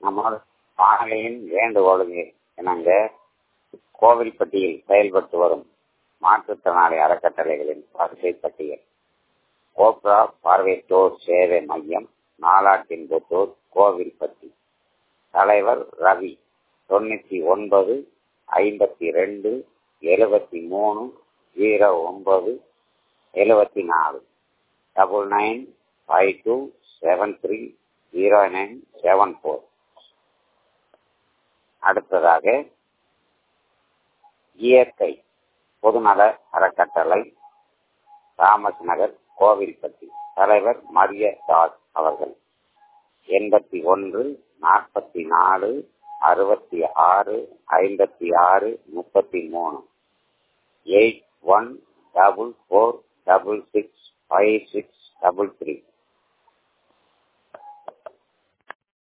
நம்ம வானொலியின் வேண்டுகோளுக்கு இணங்க கோவில்பட்டியில் செயல்பட்டு வரும் மாற்றுத்திறனாளி அறக்கட்டளைகளின் வரிசை பட்டியல் கோப்ரா பார்வையற்றோர் சேவை மையம் நாலாட்டின்புத்தூர் கோவில்பட்டி தலைவர் ரவி தொண்ணூத்தி ஒன்பது ஐம்பத்தி ரெண்டு எழுபத்தி மூணு ஜீரோ ஒன்பது எழுபத்தி நாலு double nine five two seven three zero nine seven four அடுத்ததாக இயற்கை பொதுநல அறக்கட்டளை தாமஸ் நகர் கோவில்பட்டி தலைவர் மரிய தாஸ் அவர்கள் எண்பத்தி ஒன்று நாற்பத்தி நாலு அறுபத்தி ஆறு ஐம்பத்தி ஆறு முப்பத்தி மூணு eight one double four double six five six double three